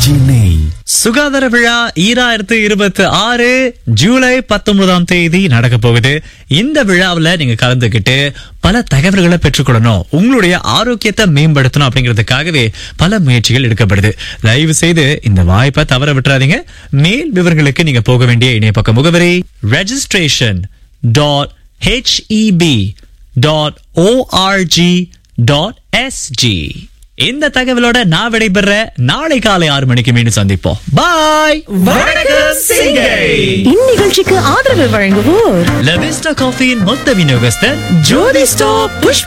RKG நெய் சுகாதார விழா ஈராயிரத்து இருபத்தி ஆறு ஜூலை பத்தொன்பதாம் தேதி நடக்க போகுது இந்த விழாவுல நீங்க கலந்துக்கிட்டு பல தகவல்களை பெற்றுக்கொள்ளணும் உங்களுடைய ஆரோக்கியத்தை மேம்படுத்தணும் அப்படிங்கிறதுக்காகவே பல முயற்சிகள் எடுக்கப்படுது தயவு செய்து இந்த வாய்ப்பை தவற விட்டுறாதீங்க மேல் விவரங்களுக்கு நீங்க போக வேண்டிய இணைய பக்க முகவரி registration dot HEP dot ORG dot SG இந்த தகவலோட நான் விடைபெற நாளை காலை ஆறு மணிக்கு மீண்டும் சந்திப்போம் பாய் வணக்கம் சிங்கை இந்நிகழ்ச்சிக்கு ஆதரவு வழங்குவோர் லவிஸ்டா காஃபியின் மொத்த விநியோகஸ்தர் ஜோதி ஸ்டாப் புஷ்ப